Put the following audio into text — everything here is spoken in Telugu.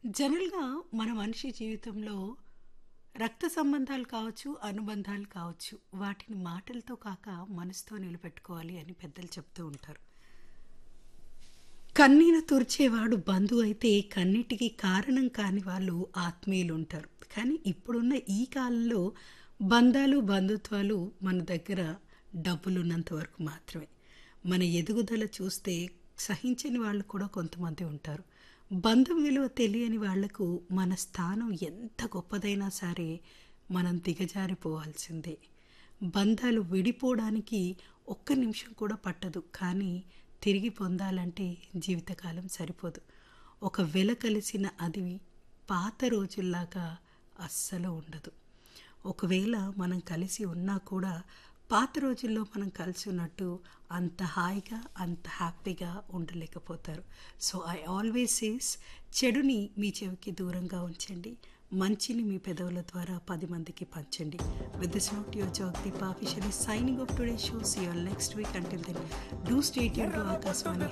జనరల్‌గా మన మనిషి జీవితంలో రక్త సంబంధాలు కావచ్చు, అనుబంధాలు కావచ్చు. వాటిని మాటలతో కాక మనసుతో నిలబెట్టుకోవాలి అని పెద్దలు చెప్తూ ఉంటారు. కన్నీరు తుడిచేవాడు బంధువైతే కన్నిటికి కారణం కాని వాళ్ళు ఆత్మీయులుంటారు. కానీ ఇప్పుడున్న ఈ కాలంలో బంధాలు, బంధుత్వాలు మన దగ్గర డబ్బులున్నంత వరకు మాత్రమే. మన ఎదుగుదల చూస్తే సహించని వాళ్ళు కూడా కొంతమంది ఉంటారు. బంధం విలువ తెలియని వాళ్లకు మన స్థానం ఎంత గొప్పదైనా సరే మనం దిగజారిపోవాల్సిందే. బంధాలు విడిపోవడానికి ఒక్క నిమిషం కూడా పట్టదు. కానీ తిరిగి పొందాలంటే జీవితకాలం సరిపోదు. ఒక వెల కలిసిన అది పాత రోజుల్లాగా అస్సలు ఉండదు. ఒకవేళ మనం కలిసి ఉన్నా కూడా పాత రోజుల్లో మనం కలిసి ఉన్నట్టు అంత హాయిగా, అంత హ్యాపీగా ఉండలేకపోతారు. సో ఐ ఆల్వేస్ సేస్ చెడుని మీ చెవికి దూరంగా ఉంచండి. మంచిని మీ పెదవుల ద్వారా 10 మందికి పంచండి. With this note your Jagadeepa officially signing off today's show. See you all next week. Until then do stay tuned to Akashvani